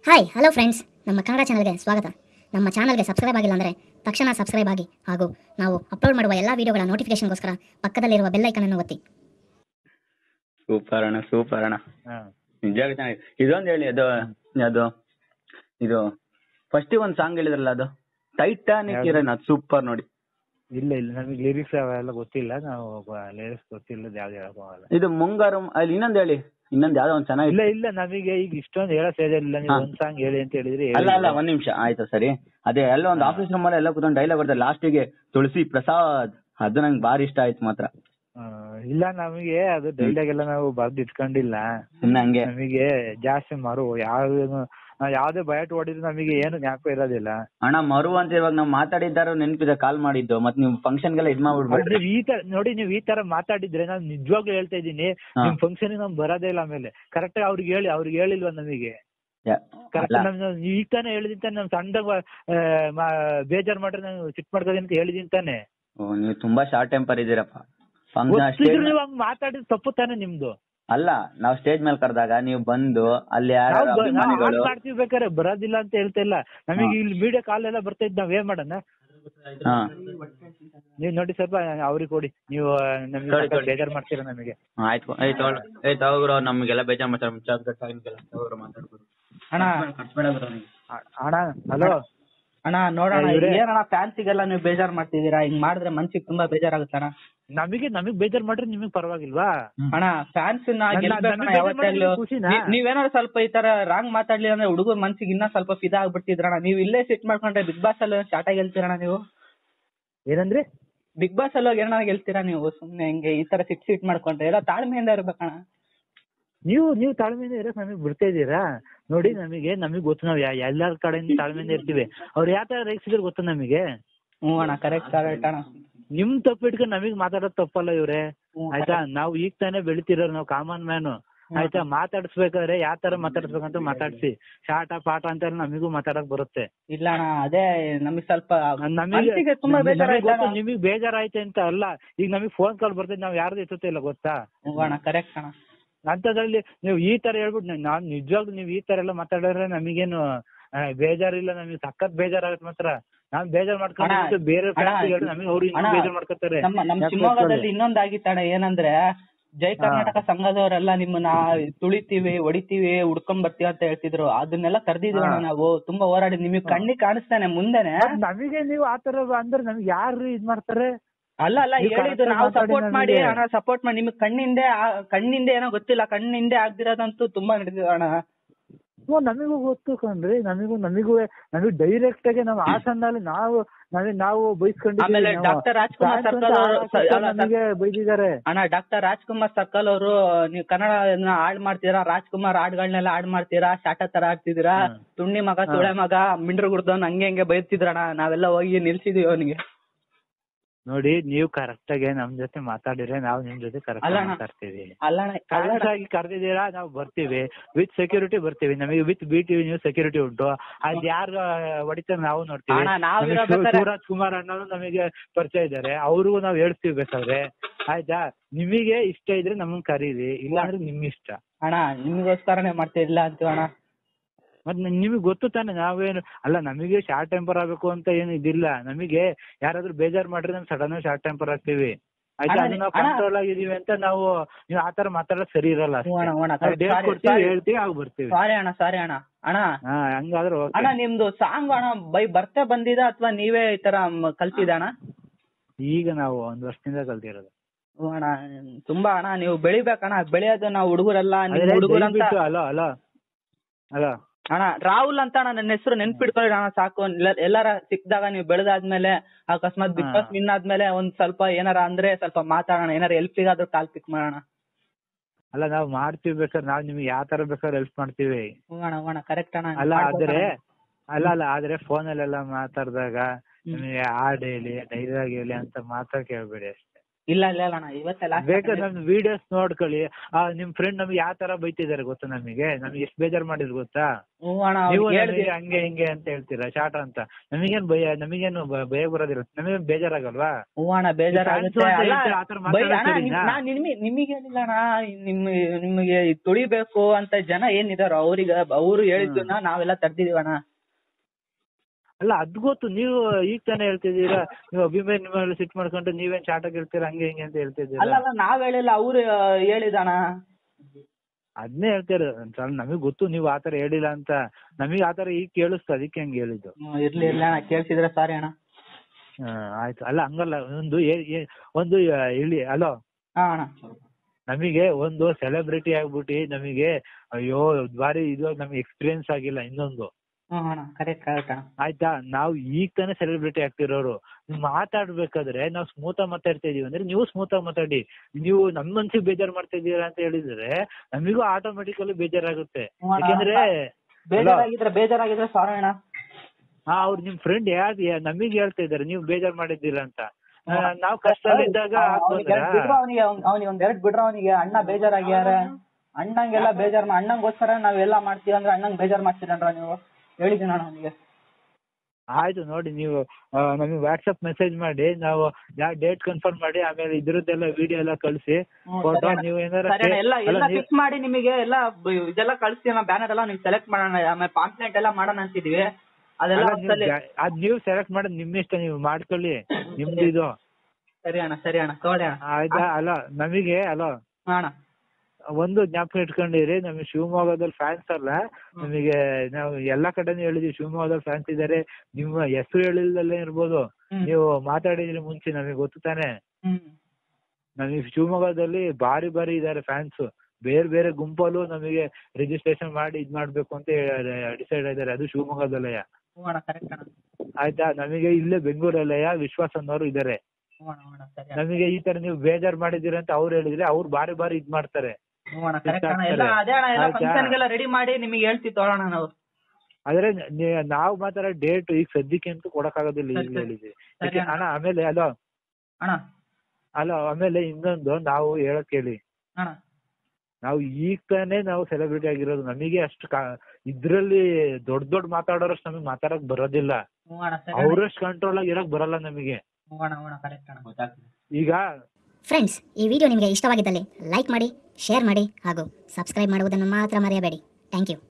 Hi hello friends ನಮ್ಮ ಕನ್ನಡ ಚಾನಲ್ಗೆ ಸ್ವಾಗತ ನಮ್ಮ ಚಾನಲ್ಗೆ ಸಬ್ಸ್ಕ್ರೈಬ್ ಆಗಿಲ್ಲ ಅಂದರೆ ತಕ್ಷಣ ಸಬ್ಸ್ಕ್ರೈಬ್ ಆಗಿ ಹಾಗೂ ನಾವು ಅಪ್ಲೋಡ್ ಮಾಡುವ ಎಲ್ಲ ವೀಡಿಯೋಗಳ ನೋಟಿಫಿಕೇಶನ್ಗೋಸ್ಕರ ಪಕ್ಕದಲ್ಲಿರುವ ಬೆಲ್ ಐಕನ್ ಅನ್ನು ಒತ್ತಿ ಸೂಪರ್ ಅಣ್ಣ ಸೂಪರ್ ಅಣ್ಣ ಹಾ. ನಿಜವಾಗಿ ಚೆನ್ನಾಗಿ ಇದೊಂದು ಹೇಳಿ ಅದು ಅದು ಇದು ಫಸ್ಟ್ ಒಂದ್ ಸಾಂಗ್ ಹೇಳಿದ್ರಲ್ಲ ಅದು ಟೈಟಾನಿಕ್ ಯಾವ್ದು? ಇರೋಣ ಅದು ಸೂಪರ್ ನೋಡಿ ಇಲ್ಲ ಇಲ್ಲ ನಮಗೆ ಲಿರಿಕ್ಸ್ ಅವೆಲ್ಲ ಗೊತ್ತಿಲ್ಲ ನಾವು ಲಿರಿಕ್ಸ್ ಗೊತ್ತಿಲ್ಲದ ಯಾವ್ದು ಹೇಳಕ್ ಹೋಗಲ್ಲ ಇದು ಮುಂಗಾರು ಅಲ್ಲಿ ಇನ್ನೊಂದ್ ಹೇಳಿ ಇನ್ನೊಂದ್ ಯಾವ್ದೋ ಒಂದ್ ಚೆನ್ನಾಗಿ ಇಲ್ಲ ಇಲ್ಲ ನಮಗೆ ಈಗ ಇಷ್ಟೊಂದು ಹೇಳೋ ಸ್ಟೇಜ್ ಇಲ್ಲ ನೀವು ಹಾ. ಒಂದ್ ಸಾಂಗ್ ಹೇಳಿ ಅಂತ ಹೇಳಿದ್ರಿ ಅಲ್ಲ ಅಲ್ಲ ಒಂದ್ ನಿಮಿಷ ಆಯ್ತು ಸರಿ ಅದೇ ಎಲ್ಲ ಒಂದು ಹಾ. ಆಫೀಸ್ ರೂಮ್ ಅಲ್ಲಿ ಎಲ್ಲ ಕೂತ್ಕೊಂಡು ಡೈಲಾಗ್ ಬರ್ತದೆ ಲಾಸ್ಟಿಗೆ ತುಳಸಿ ಪ್ರಸಾದ್ ಅದು ನಂಗೆ ಭಾರಿ ಇಷ್ಟ ಆಯ್ತು ಮಾತ್ರ ಇಲ್ಲ ನಮಗೆ ಅದು ಡೈಲಾಗ್ ಎಲ್ಲ ನಾವು ಬರ್ದು ಇಟ್ಕೊಂಡಿಲ್ಲ ಸುಮ್ನೆ ಹಂಗೆ ನಮಗೆ ಜಾಸ್ತಿ ಮರು ಯಾವ್ದು ನಾವ್ ಯಾವ್ದೇ ಬಯಟ್ ಹೊಡಿದ್ರು ನಮಗೆ ಏನು ಜ್ಞಾಪಕ ಇರೋದಿಲ್ಲ ಅಣ್ಣ ಮರು ಅಂತ ಇವಾಗ ನಾವು ಮಾತಾಡಿದ್ದಾರು ನೆನಪಿದೆ ಕಾಲ್ ಮಾಡಿದ್ದು ಮತ್ ನೀವು ಫಂಕ್ಷನ್ಗೆಲ್ಲ ಇದ್ ಮಾಡ್ಬಿಡ್ಬೇಡ್ರಿ ನೀವ್ ಈ ತರ ನೋಡಿ ನೀವು ಈ ತರ ಮಾತಾಡಿದ್ರೆ ನಾನು ನಿಜವಾಗ್ಲೂ ಹೇಳ್ತಾ ಇದ್ದೀನಿ ಹಾ. ನಿಮ್ ಫಂಕ್ಷನ್ ನಮ್ ಬರೋದೇ ಇಲ್ಲ ಆಮೇಲೆ ಕರೆಕ್ಟ್ ಅವ್ರಿಗೆ ಹೇಳಿ ಅವ್ರಿಗೆ ಹೇಳಿಲ್ವಾ ನಮಗೆ ಯಾ- ಕರೆಕ್ಟ್ ಅಲ್ಲ ನಮ್ ಈಗ ತಾನೇ ಹೇಳಿದೀನಿ ತಾನೆ ನಮ್ ಸಣ್ಣದಾಗ ಬೇಜಾರ್ ಮಾಡ್ರೆ ನಾನು ಸಿಟ್ ಮಾಡ್ಕೋತೀನಿ ಅಂತ ಹೇಳಿದೀನಿ ತಾನೆ ಓ, ನೀವು ತುಂಬಾ ಶಾರ್ಟ್ ಟೆಂಪರ್ ಇದೀರಪ್ಪ ಫಂಕ್ಷನ್ ಗೊತ್ತಿದ್ರು ಸ್ಟೇಜ್ ನೀವು ಹಂಗ್ ಮಾತಾಡಿದ್ ತಪ್ಪು ತಾನೆ ನಿಮ್ದು ಅಲ್ಲ ನಾವ್ ಸ್ಟೇಜ್ ಮೇಲೆ ಕರೆದಾಗ ನೀವು ಬಂದು ಅಲ್ಲಿ ಯಾರು ನಾವು ಬ- ನಾವು ಅಭಿಮಾನಿಗಳು ಆಡ್ ಮಾಡ್ತೀವಿ ಬೇಕಾರೆ ಬರೋದಿಲ್ಲ ಅಂತ ಹೇಳ್ತಾ ಇಲ್ಲ ನಮಗೆ ಹಾ. ಇಲ್ಲಿ ಮೀಡಿಯಾ ಕಾಲ್ ಎಲ್ಲ ಬರ್ತಾ ಇದ್ ನಾವ್ ಏನ್ ಮಾಡೋಣ ಹಾ ನೀವ್ ನೋಡಿ ಸ್ವಲ್ಪ ಅವ್ರಿಗೆ ಕೊಡಿ ನೀವು ನಮಗೆ ಕೊಡಿ, ಸಾಕಾಗ್ ಕೊಡಿ. ಬೇಜಾರ್ ಮಾಡ್ತೀರಾ ನಮಗೆ ಆಯ್ತು ಆಯ್ತು ಅವ್ಳು- ಆಯ್ತು ಅವ್ರು ನಮ್ಗೆಲ್ಲ ಬೇಜಾರ್ ಮಾಡ್ತಾರೆ ಮುಚ್ಚಾಕ ಟೈಮ್ಗೆಲ್ಲ ಅವ್ರು ಮಾತಾಡ್ಬೋದು ಅಣ್ಣ ಕರ್ಸ್ಬೇಡ ಗುರು ಅವ್ನಿಗೆ. ಅ- ಅಣ್ಣ ಹಲೋ ಅಣ್ಣ ನೋಡೋಣ ಏ, ಇವ್ರೇ? ಏನಣ್ಣ ಫ್ಯಾನ್ಸಿಗೆಲ್ಲ ನೀವು ಬೇಜಾರ್ ಮಾಡ್ತಿದ್ದೀರಾ ಹಿಂಗ್ ಮಾಡಿದ್ರೆ ಮನ್ಸಿಗೆ ತುಂಬಾ ಬೇಜಾರಾಗುತ್ತಣ್ಣ ನಮಗೆ ನಮಗ್ ಬೇಜಾರ್ ಮಾಡ್ರೆ ನಿಮಗ್ ಪರವಾಗಿಲ್ವಾ ಅಣ್ಣ ಫ್ಯಾನ್ಸ್ ನನ್ನ- ಗೆಲ್ಬೇಕಣ್ಣ ನಮಿಗ್ ಬೇಜಾರ್ ಯಾವತ್ತಾಗ್ಲೂ ಮಾಡಿದ್ರೆ ಖುಷಿನಾ? ನೀ- ನೀವೇನಾದ್ರು ಸ್ವಲ್ಪ ಈ ತರ ರಾಂಗ್ ಮಾತಾಡ್ಲಿ ಅಂದ್ರೆ ಹುಡುಗರ ಮನ್ಸಿಗೆ ಇನ್ನ ಸ್ವಲ್ಪ ಫಿದಾ ಆಗ್ಬಿಡ್ತಿದ್ರಣ್ಣ ನೀವು ಇಲ್ಲೇ ಸಿಟ್ ಮಾಡ್ಕೊಂಡ್ರೆ ಬಿಗ್ ಬಾಸ್ ಅಲ್ಲಿ ಸ್ಟಾರ್ಟ್ ಆಗಿ ಗೆಲ್ತೀರಣ್ಣ ನೀವು ಏನಂದ್ರಿ ಬಿಗ್ ಬಾಸ್ ಅಲ್ಲಿ ಹೋಗಿ ಏನಣ್ಣ ಗೆಲ್ತೀರಾ ನೀವು ಸುಮ್ನೆ ಹಿಂಗೆ ಈ ತರ ಸಿಟ್ ಸಿಟ್ ಮಾಡ್ಕೊಂಡ್ರೆ ಎಲ್ಲ ತಾಳ್ಮೆಯಿಂದ ಇರ್ಬೇಕಣ್ಣ ನೀವು ನೀವು ತಾಳ್ಮೆಯಿಂದ ಇರಕ್ ನಮಗೆ ಬಿಡ್ತಾ ಇದೀರಾ ನೋಡಿ ನಮಗೆ ನಮಗೆ ಗೊತ್ತು ನಾವ್ ಯಾ- ಎಲ್ಲಾರ ಕಡೆಯಿಂದ ತಾಳ್ಮೆಯಿಂದ ಇರ್ತೀವಿ ಅವ್ರು ಯಾವ ತರ ರೇಗಿಸಿದ್ರೆ ಗೊತ್ತು ನಮಗೆ ಹ್ಞೂ ಅಣ್ಣ ಕರೆಕ್ಟ್ ಕರೆಕ್ಟ್ ಅಣ್ಣ ನಿಮ್ ತಪ್ಪು ಇಟ್ಕೊಂಡು ನಮಗ್ ಮಾತಾಡೋದ್ ತಪ್ಪಲ್ಲ ಇವ್ರೆ ಹ್ಞೂ, ಆಯ್ತಾ ನಾವು ಈಗ ತಾನೇ ಬೆಳಿತಿರೋರು ನಾವು ಕಾಮನ್ ಮ್ಯಾನು ಆಯ್ತಾ ಮಾತಾಡ್ಸ್ಬೇಕಾದ್ರೆ ಯಾವ ತರ ಮಾತಾಡ್ಸ್ಬೇಕಂತ ಮಾತಾಡ್ಸಿ ಶಾಟ ಪಾಠ ಅಂತ ನಮಿಗೂ ಮಾತಾಡಕ್ ಬರುತ್ತೆ ಇಲ್ಲ ಅಣ್ಣ ಅದೇ ನಮಗೆ ಸ್ವಲ್ಪ ನಮಗೆ ಮನ್ಸಿಗೆ ತುಂಬಾ ಬೇಜಾರಾಯ್ತು ಅಣ್ಣ. ನಿಮಗ್ ಬೇಜಾರಾಯ್ತು ಅಂತ ಅಲ್ಲ ಈಗ ನಮಗ್ ಫೋನ್ ಕಾಲ್ ಬರ್ತೈತೆ ನಾವ್ ಯಾರ್ದು ಎತ್ತುತ್ತಿಲ್ಲ ಗೊತ್ತಾ ಹ್ಞೂ ಅಣ್ಣ ಕರೆಕ್ಟ್ ಅಣ್ಣ ಅಂತದ್ರಲ್ಲಿ ನೀವು ಈ ತರ ಹೇಳ್ಬಿಟ್ಟು ನಾನ್- ನಾನ್ ನಿಜವಾಗ್ಲೂ ನೀವು ಈ ತರ ಎಲ್ಲ ಮಾತಾಡಿದ್ರೆ ನಮಗೇನು ಆ, ಬೇಜಾರಿಲ್ಲ ನಮಗೆ ಸಖತ್ ಬೇಜಾರಾಗತ್ತೆ ಮಾತ್ರ ನಾನ್ ಬೇಜಾರ್ ಮಾಡ್ಕೊಂಡು ಅಣ್ಣ, ಬಿಟ್ಟು ಬೇರೆ ಅಣ್ಣ, ಫ್ಯಾಮಿಲಿ ನಮಗೆ ಅವ್ರು ಇನ್ನೂ ಅಣ್ಣ, ಬೇಜಾರ್ ಮಾಡ್ಕೊತಾರೆ ನಮ್ಮ ನಮ್ಮ ಯಾಕ್ ಶಿವಮೊಗ್ಗದಲ್ಲಿ ಗೊತ್ತಲ್ಲ? ಇನ್ನೊಂದಾಗಿತ್ತಣ್ಣ ಏನಂದ್ರೆ ಜೈ ಹಾ. ಕರ್ನಾಟಕ ಸಂಘದವರೆಲ್ಲ ನಿಮ್ಮನ್ನ ತುಳಿತೀವಿ ಹೊಡಿತೀವಿ ಹುಡ್ಕೊಂಡ್ ಬರ್ತೀವಿ ಅಂತ ಹೇಳ್ತಿದ್ರು ಅದನ್ನೆಲ್ಲ ಕರ್ದಿದೀವಣ್ಣ ಹಾ. ನಾವು ತುಂಬಾ ಹೋರಾಡಿ ನಿಮಗೆ ಹಾ. ಕಣ್ಣಿಗೆ ಕಾಣಿಸ್ತಾನೆ ಮುಂದೆನೆ ಮತ್ತ್ ನಮಗೆ ನೀವು ಆತರ ಅಂದ್ರೆ ನಮ್ಗೆ ಯಾರು ಇದ್ ಮಾಡ್ತಾರೆ ಅಲ್ಲ ಅಲ್ಲ ನೀವು ಹೇಳಿದ್ದು correct ಆಗಿ ನಾವು ಮಾತಾಡಿ ಸಪೋರ್ಟ್ ಮಾಡಿ ನಮ್ಗೆ. ಅಣ್ಣ ಸಪೋರ್ಟ್ ಮಾಡಿ ನಿಮಗೆ ಕಣ್ಣಿಂದೆ ಆ- ಕಣ್ಣಿಂದೆ ಏನೋ ಗೊತ್ತಿಲ್ಲ ಕಣ್ಣಿಂದೆ ಆಗ್ದಿರೋದಂತೂ ತುಂಬಾ ನಡೆದಿದೆ ಅಣ್ಣ ಹ್ಞೂ ನಮಿಗೂ ಗೊತ್ತು ಕಣ್ರಿ ನಮಿಗೂ ನಮಿಗೂ ನಮಿಗ್ ಡೈರೆಕ್ಟ್ ಆಗಿ ನಾವು ಹಾಸನಲ್ಲಿ ನಾವು ನಾವೇ ನಾವು ಆಮೇಲೆ ಡಾಕ್ಟರ್ ರಾಜ್ಕುಮಾರ್ ಸರ್ಕಲ್ ಅವರು ನಮಗೆ ಬೈದಿದ್ದಾರೆ ಅಣ್ಣ ಡಾಕ್ಟರ್ ರಾಜ್ಕುಮಾರ್ ಸರ್ಕಲ್ ಅವರು ನೀವು ಕನ್ನಡ ಹಾಡ್ ಮಾಡ್ತೀರಾ ರಾಜ್ಕುಮಾರ್ ಹಾಡ್ಗಳನ್ನೆಲ್ಲ ಹಾಡ್ ಮಾಡ್ತೀರಾ ಶಾಟ ತರ ಆಡ್ತಿದ್ದೀರಾ ಹ್ಮ್. ತುಂಡಿ ಮಗ ಹಾ. ತುಳೆ ಮಗ ಮಿಂಡ್ರು ಗುಡ್ದವ್ನ್ ಹಂಗೆ ಹಂಗೆ ಬೈತಿದ್ರಣ್ಣ ನಾವೆಲ್ಲ ಹೋಗಿ ನಿಲ್ಸಿದೀವಿ ಅವನಿಗೆ ನೋಡಿ ನೀವು ಕರೆಕ್ಟ್ ಆಗಿ ನಮ್ ಜೊತೆ ಮಾತಾಡಿದ್ರೆ ನಾವು ನಿಮ್ ಜೊತೆ ಕರೆಕ್ಟ್ ಅಲ್ಲ ಆಗಿ ಅಣ್ಣ. ಮಾತಾಡ್ತೀವಿ ಅಲ್ಲಣ್ಣ ಕರೆಕ್ಟ್ ಆಗಿ ಕರೆದಿದ್ದೀರಾ ನಾವು ಬರ್ತೀವಿ ವಿತ್ ಸೆಕ್ಯೂರಿಟಿ ಬರ್ತೀವಿ ನಮಗೆ with B TV news security ಉಂಟು ಅದ್ ಯಾರು ಹೊಡಿತಾರೆ ನಾವು ನೋಡ್ತೀವಿ ಅಣ್ಣ, ನಾವ್ ನಮಗೆ ಇರ್ಬೇಕಾದ್ರೆ- ಶಿವರಾಜ್ ಕುಮಾರ್ ಅಣ್ಣನು ನಮಗೆ ಪರಿಚಯ ಇದ್ದಾರೆ ಅವ್ರಿಗೂ ನಾವು ಹೇಳ್ತೀವಿ ಬೇಕಾದ್ರೆ ಆಯ್ತಾ ನಿಮಗೆ ಇಷ್ಟ ಇದ್ರೆ ನಮ್ಮನ್ ಕರೀರಿ ಇಲ್ಲ ಅಂದ್ರೆ ನಿಮ್ ಇಷ್ಟ ಅಣ್ಣ ನಿಮ್ಗೋಸ್ಕರನೇ ಮಾಡ್ತಾ ಇಲ್ಲ ಅಂತೀವಿ ಅಣ್ಣ ಮತ್ ನಿಮಗೆ ಗೊತ್ತು ತಾನೆ ನಾವೇನು ಅಲ್ಲ ನಮಗೆ ಶಾರ್ಟ್ ಟೆಂಪರ್ ಆಗ್ಬೇಕು ಅಂತ ಏನು ಇದಿಲ್ಲ ನಮಗೆ ಯಾರಾದ್ರೂ ಬೇಜಾರ್ ಮಾಡ್ರೆ ನಾವು ಸಡನ್ ಶಾರ್ಟ್ ಟೆಂಪರ್ ಆಗ್ತೀವಿ ಆಯ್ತಾ ಅಣ್ಣ, ಅದು ನಾವು ಅಣ್ಣ. ಕಂಟ್ರೋಲ್ ಆಗಿದೀವಿ ಅಂತ ನಾವು ನೀವು ಆತರ ಮಾತಾಡೋದ್ ಸರಿ ಇರಲ್ಲ ಹ್ಞೂ ಅಣ್ಣ, ಹ್ಞೂ ಅಣ್ಣ, ನಾವು ಡೇಟ್ sorry, ಕೊಡ್ತೀವಿ sorry. ಹೇಳ್ತೀವಿ ಆಗ ಬರ್ತೀವಿ ಸಾರಿ ಅಣ್ಣ ಸಾರಿ ಅಣ್ಣ ಅಣ್ಣ ಹಾ ಹಂಗಾದ್ರೆ okay. ಅಣ್ಣ ನಿಮ್ದು ಸಾಂಗ್ ಅಣ್ಣ ಬೈ ಬರ್ತಾ ಬಂದಿದ ಅಥವಾ ನೀವೇ ಈ ತರ ಮ್- ಕಲ್ತಿದ ಅಣ್ಣ ಈಗ ನಾವು ಒಂದ್ ವರ್ಷದಿಂದ ಕಲ್ತಿರೋದು ಹ್ಞೂ ಅಣ್ಣ ತುಂಬಾ ಅಣ್ಣ ನೀವು ಬೆಳಿಬೇಕಣ್ಣ ಬೆಳೆಯೋದು ನಾವು ಹುಡುಗರೆಲ್ಲ ನಿಮ್ ಆದ್ರೆ ಹುಡುಗರಂತ ದಯವಿಟ್ಟು ಅಲೋ ಅಲೋ ಅಲೋ ಅಣ್ಣ ರಾಹುಲ್ ಅಂತ ಅಣ್ಣ ನನ್ನ ಹೆಸರು ನೆನ್ಪಿಟ್ಕೊಳ್ಳಿ ಅಣ್ಣ ಸಾಕು ಎಲ್ಲ- ಎಲ್ಲಾರ ಸಿಕ್ದಾಗ ನೀವು ಬೆಳೆದಾದ್ಮೇಲೆ ಅಕಸ್ಮಾತ್ ಬಿಗ್ ಬಾಸ್ ಹಾ. ವಿನ್ ಆದ್ಮೇಲೆ ಒಂದ್ ಸ್ವಲ್ಪ ಏನಾರ ಅಂದ್ರೆ ಸ್ವಲ್ಪ ಮಾತಾಡೋಣ ಏನಾರ ಹೆಲ್ಪಿಗಾದ್ರೂ ಕಾಲ್ ಪಿಕ್ ಮಾಡೋಣ ಅಲ್ಲ ನಾವು ಮಾಡ್ತೀವಿ ಬೇಕಾದ್ರೆ ನಾವ್ ನಿಮ್ಗೆ ಯಾವ ತರ ಬೇಕಾದ್ರೆ ಹೆಲ್ಪ್ ಮಾಡ್ತೀವಿ ಹ್ಞೂ ಅಣ್ಣ ಹ್ಞೂ ಅಣ್ಣ ಕರೆಕ್ಟ್ ಅಣ್ಣ ಅಲ್ಲ ಮಾಡ್ಬೇಕು ಆದ್ರೆ ಅಣ್ಣ. ಅಲ್ಲ ಅಲ್ಲ ಆದ್ರೆ ಫೋನಲ್ಲೆಲ್ಲ ಮಾತಾಡಿದಾಗ ಹ್ಮ್. ನಿಮಗೆ ಹಾಡ್ ಹೇಳಿ ಡೈಲಾಗ್ ಹೇಳಿ ಅಂತ ಮಾತ್ರ ಕೇಳ್ಬೇಡಿ ಅಷ್ಟೇ ಇಲ್ಲ ಇಲ್ಲ ಇಲ್ಲ ಅಣ್ಣ ಇವತ್ತೇ ಲಾಸ್ಟ್ ಬೇಕಾದ್ರೆ ನಮ್ ವಿಡಿಯೋಸ್ ನೋಡ್ಕೊಳ್ಳಿ ಆ ನಿಮ್ ಫ್ರೆಂಡ್ ನಮ್ಗೆ ಯಾವ ತರ ಬೈತಿದಾರೆ ಗೊತ್ತಾ ನಮಗೆ ನಮ್ಗೆ ಎಷ್ಟು ಬೇಜಾರ್ ಮಾಡಿದ್ರು ಗೊತ್ತಾ ಹ್ಞೂ ಅಣ್ಣ ನೀವು ಅವ್ರಿಗೆ ಹೇಳ್ದೆ ನಮಗೆ ಹಂಗೆ ಹಿಂಗೆ ಅಂತ ಹೇಳ್ತೀರಾ ಶಾಟ ಅಂತ ನಮಗೇನ್ ಭಯ ನಮಗೇನು ಭ- ಭಯ ಬರೋದಿಲ್ಲ ನಮಗೇನ್ ಬೇಜಾರಾಗಲ್ವಾ ಹ್ಞೂ ಅಣ್ಣ ಬೇಜಾರಾಗುತ್ತೆ ಫ್ಯಾನ್ಸು ಅಂತ ಅಲ್ಲ, ಹೇಳ್ತಾರೆ, ಆ ಥರ ಬೈ ಮಾತಾಡೋದು ಅಣ್ಣ ಸರಿನಾ? ನಿಮ್- ನಾನ್ ನಿಮ್ಗೆ ನಿಮಗೆ ಹೇಳಿಲ್ಲ ಅಣ್ಣ ನಿಮ್ ನಿಮಗೆ ಇದ್ ತುಳಿಬೇಕು ಅಂತ ಜನ ಏನಿದಾರೋ ಅವ್ರಿಗೆ ಅವ್ರು ಹೇಳಿದ್ದನ್ನ ನಾವೆಲ್ಲ ತರ್ದಿದೀವಿ ಅಣ್ಣ ಅಲ್ಲ ಅದ್ ಗೊತ್ತು ನೀವು ಈಗ ತಾನೇ ಹೇಳ್ತಿದ್ದೀರಾ ನೀವು ಅಭಿಮಾನಿ ನಿಮ್ಮ ಮೇಲೆ ಸಿಟ್ ಮಾಡ್ಕೊಂಡು ನೀವೇನ್ ಶಾಟಾಗಿ ಹೇಳ್ತೀರಾ ಹಂಗೆ ಹಿಂಗೆ ಅಂತ ಅಲ್ಲ ಹೇಳ್ತಿದ್ದೀರಾ ಅಲ್ಲ ನಾವ್ ಹೇಳಿಲ್ಲ ಅವ್ರು ಹೇಳಿದಣ್ಣ ಅದನ್ನೇ ಹೇಳ್ತೀರ ನಮಗ್ ಗೊತ್ತು ನೀವು ಆತರ ಹೇಳಿಲ್ಲ ಅಂತ ನಮಗ್ ಆತರ ಈಗ ಕೇಳಿಸ್ತು ಅದಕ್ಕೆ ಹಂಗೆ ಹೇಳಿದ್ದು ಹ್ಮ್, ಇರ್ಲಿ ಇರ್ಲಿ ಅಣ್ಣ ಕೇಳ್ಸಿದ್ರೆ ಸಾರಿ ಅಣ್ಣ ಹಾ, ಆಯ್ತು ಅಲ್ಲ ಹಂಗಲ್ಲ ಒಂದು ಏ- ಏ- ಒಂದು ಆ, ಹೇಳಿ ಅಲೋ ಹಾ ಅಣ್ಣ ನಮಗೆ ಒಂದು ಸೆಲೆಬ್ರಿಟಿ ಆಗ್ಬಿಟ್ಟು ನಮಗೆ ಅಯ್ಯೋ ಬಾರಿ ಇದು ನಮ್ಗೆ ಎಕ್ಸ್ಪೀರಿಯನ್ಸ್ ಆಗಿಲ್ಲ ಇನ್ನೊಂದು ಹ್ಮ್ ಅಣ್ಣ ಕರೆಕ್ಟ್ ಕರೆಕ್ಟ್ ಅಣ್ಣ ಆಯ್ತಾ ನಾವು ಈಗ ತಾನೇ ಸೆಲೆಬ್ರಿಟಿ ಆಗ್ತಿರೋರು ಮಾತಾಡ್ಬೇಕಾದ್ರೆ ನಾವು ಸ್ಮೂತ್ ಆಗಿ ಮಾತಾಡ್ತಾ ಇದೀವಿ ಅಂದ್ರೆ ನೀವು ಸ್ಮೂತ್ ಆಗಿ ಮಾತಾಡಿ ನೀವು ನಮ್ ಮನ್ಸಿಗೆ ಬೇಜಾರ್ ಮಾಡ್ತಾ ಇದೀರಾ ಅಂತ ಹೇಳಿದ್ರೆ ನಮಿಗೂ ಆಟೋಮೆಟಿಕಲಿ ಬೇಜಾರಾಗುತ್ತೆ ಹ್ಮ್ ಅಣ್ಣ. ಯಾಕಂದ್ರೆ ಬೇಜಾರಾಗಿದ್ರೆ ಬೇಜಾರಾಗಿದ್ರೆ ಸಾರಿ ಅಣ್ಣ ಹಾ ಅವ್ರು ನಿಮ್ ಫ್ರೆಂಡ್ ಯಾರು ನಮಗ್ ಹೇಳ್ತಾ ಇದಾರೆ ನೀವು ಬೇಜಾರ್ ಮಾಡಿದ್ದೀರಾ ಅಂತ ಆ, ನಾವ್ ಕಷ್ಟದಲ್ಲಿದ್ದಾಗ ಅವ್ನಿಗೆ ಎರಡ್ ಬಿಡ್ರ ಅವನಿಗೆ ಅವ್ನಿಗೆ ಒಂದ್ ಎರಡ್ ಬಿಡ್ರ ಅವನಿಗೆ ಅಣ್ಣ ಬೇಜಾರಾಗ್ಯಾರ ಅಣ್ಣಂಗೆಲ್ಲ ಬೇಜಾರ್ ಮಾ ಅಣ್ಣಂಗೋಸ್ಕರ ನಾವೆಲ್ಲ ಮಾಡ್ತೀವಿ ಅಂದ್ರೆ ಅಣ್ಣಂಗ್ ಬೇಜಾರ್ ಮಾಡ್ತೀರನ್ರ ನೀವು ಹೇಳಿದ್ದೀನಿ ಅಣ್ಣ ಅವನಿಗೆ ಆಯ್ತು ನೋಡಿ ನೀವು ಆ, ನಮಗೆ ವಾಟ್ಸಪ್ ಮೆಸೇಜ್ ಮಾಡಿ ನಾವು ಯಾವ ಡೇಟ್ ಕನ್ಫರ್ಮ್ ಮಾಡಿ ಆಮೇಲೆ ಇದ್ರದ್ದೆಲ್ಲ ವಿಡಿಯೋ ಎಲ್ಲ ಕಳಿಸಿ ಹ್ಮ್, ಫೋಟೋ ಸರಿ ಅಣ್ಣ. ನೀವು ಏನಾರ ಸರಿ ಅಣ್ಣ, ಎಲ್ಲ ಅಲ್ಲ, ಎಲ್ಲ ನೀವು- ಫಿಕ್ಸ್ ಮಾಡಿ ನಿಮಗೆ ಎಲ್ಲ ಬ- ಇದೆಲ್ಲ ಕಳಿಸ್ತೀವಿ ನಾವು ಬ್ಯಾನರ್ ಎಲ್ಲ ನೀವು ಸೆಲೆಕ್ಟ್ ಮಾಡೋಣ ಆಮೇಲೆ ಪಾಂಪ್ಲೆಂಟ್ ಎಲ್ಲ ಮಾಡೋಣ ಅಂತಿದೀವಿ ಅದೆಲ್ಲ ಅಲ್ಲ, ನೀವು ಹೊಸಲ್ಲಿ- ಬ್ಯಾ- ಅದ್ ನೀವು ಸೆಲೆಕ್ಟ್ ಮಾಡೋದು ನಿಮ್ಮ ಇಷ್ಟ ನೀವು ಮಾಡ್ಕೊಳ್ಳಿ ನಿಮ್ದು ಇದು ಸರಿ ಅಣ್ಣ ಸರಿ ಅಣ್ಣ ತಗೊಳ್ಳಿ ಅಣ್ಣ ಆಯ್ತಾ ಅಲ್ಲ ನಮಗೆ ಅಲ್ಲ ಹಾ ಅಣ್ಣ ಒಂದು ಜ್ಞಾಪಕ ಇಟ್ಕೊಂಡಿರಿ ನಮಗೆ ಶಿವಮೊಗ್ಗದಲ್ಲಿ ಫ್ಯಾನ್ಸ್ ಅಲ್ಲ ನಮಗೆ ನಾವು ಎಲ್ಲಾ ಕಡೆನೂ ಹೇಳಿದೀವಿ ಶಿವಮೊಗ್ಗದಲ್ಲಿ ಫ್ಯಾನ್ಸ್ ಇದಾರೆ ನಿಮ್ಮ ಹೆಸರು ಹೇಳಿಲ್ದಲ್ಲೇ ಇರ್ಬೋದು ಹ್ಮ್. ನೀವು ಮಾತಾಡಿದ್ರಿ ಮುಂಚೆ ನಮಗೆ ಗೊತ್ತು ತಾನೆ ಹ್ಮ್ ನಮಗೆ ಶಿವಮೊಗ್ಗದಲ್ಲಿ ಬಾರಿ ಬಾರಿ ಇದಾರೆ ಫ್ಯಾನ್ಸ್ ಬೇರೆ ಬೇರೆ ಗುಂಪಲ್ಲೂ ನಮಗೆ ರಿಜಿಸ್ಟ್ರೇಷನ್ ಮಾಡಿ ಇದ್ ಮಾಡ್ಬೇಕು ಅಂತ ಡಿಸೈಡ್ ಆಗಿದ್ದಾರೆ ಅದು ಶಿವಮೊಗ್ಗದಲ್ಲಯ್ಯ ಹ್ಞೂ ಅಣ್ಣ ಕರೆಕ್ಟ್ ಅಣ್ಣ ಆಯ್ತಾ ನಮಗೆ ಇಲ್ಲೇ ಬೆಂಗಳೂರಲ್ಲಯ್ಯ ವಿಶ್ವಾಸ್ ಅನ್ನೋರು ಇದಾರೆ ಹ್ಞೂ ಅಣ್ಣ ಹ್ಞೂ ಅಣ್ಣ ಸರಿ ಅಣ್ಣ ನಮಗೆ ಈ ತರ ನೀವು ಬೇಜಾರ್ ಮಾಡಿದೀರ ಅಂತ ಅವ್ರು ಹೇಳಿದ್ರೆ ಅವ್ರು ಬಾರಿ ಬಾರಿ ಇದ್ ಮಾಡ್ತಾರೆ ಹ್ಞೂ ಅಣ್ಣ ಕರೆಕ್ಟ್ ಅಣ್ಣ ಎಲ್ಲ ಅದೇ ಅಣ್ಣ ಎಲ್ಲ ಆಯ್ತಾ? ಫಂಕ್ಷನ್ಗೆಲ್ಲ ರೆಡಿ ಮಾಡಿ ನಿಮಗೆ ಹೇಳ್ತೀವಿ ತಗೊಳ್ಳೋಣ ನಾವು ಆದ್ರೆ ನಿ- ನಾವು ಮಾತ್ರ ಡೇಟ್ ಈಗ ಸದ್ಯಕ್ಕೆ ಅಂತೂ ಕೊಡಕ್ಕಾಗೋದಿಲ್ಲ ಸರಿ, ಈಗಲೇ ಸರಿ. ಹೇಳಿದ್ವಿ ಸರಿ ಯಾಕೆ- ಅಣ್ಣ. ಅಣ್ಣ ಆಮೇಲೆ ಅಲೋ ಅಣ್ಣ ಅಲ್ಲ ಆಮೇಲೆ ಇನ್ನೊಂದು ನಾವು ಹೇಳಕ್ ಹೇಳಿ ಅಣ್ಣ ನಾವು ಈಗ ತಾನೇ ನಾವು ಸೆಲೆಬ್ರಿಟಿ ಆಗಿರೋದು ನಮಗೆ ಅಷ್ಟು ಕಾ- ಇದ್ರಲ್ಲಿ ದೊಡ್ಡ ದೊಡ್ಡ ಮಾತಾಡೋರಷ್ಟು ನಮಗೆ ಮಾತಾಡಕ್ ಬರೋದಿಲ್ಲ ಹ್ಞೂ ಅಣ್ಣ ಸರಿ ಅಣ್ಣ. ಅವ್ರಷ್ಟು ಕಂಟ್ರೋಲ್ ಆಗಿ ಇರಕ್ ಬರಲ್ಲ ನಮಗೆ ಹ್ಞೂ ಅಣ್ಣ ಹ್ಞೂ ಅಣ್ಣ ಕರೆಕ್ಟ್ ಅಣ್ಣ ಗೊತ್ತಾಗ್ತದೆ ಈಗ ಫ್ರೆಂಡ್ಸ್ ಈ ವಿಡಿಯೋ ನಿಮಗೆ ಇಷ್ಟವಾಗಿದ್ದಲ್ಲಿ ಲೈಕ್ ಮಾಡಿ ಶೇರ್ ಮಾಡಿ ಹಾಗೂ ಸಬ್ಸ್ಕ್ರೈಬ್ ಮಾಡುವುದನ್ನು ಮಾತ್ರ ಮರೆಯಬೇಡಿ ಥ್ಯಾಂಕ್ ಯು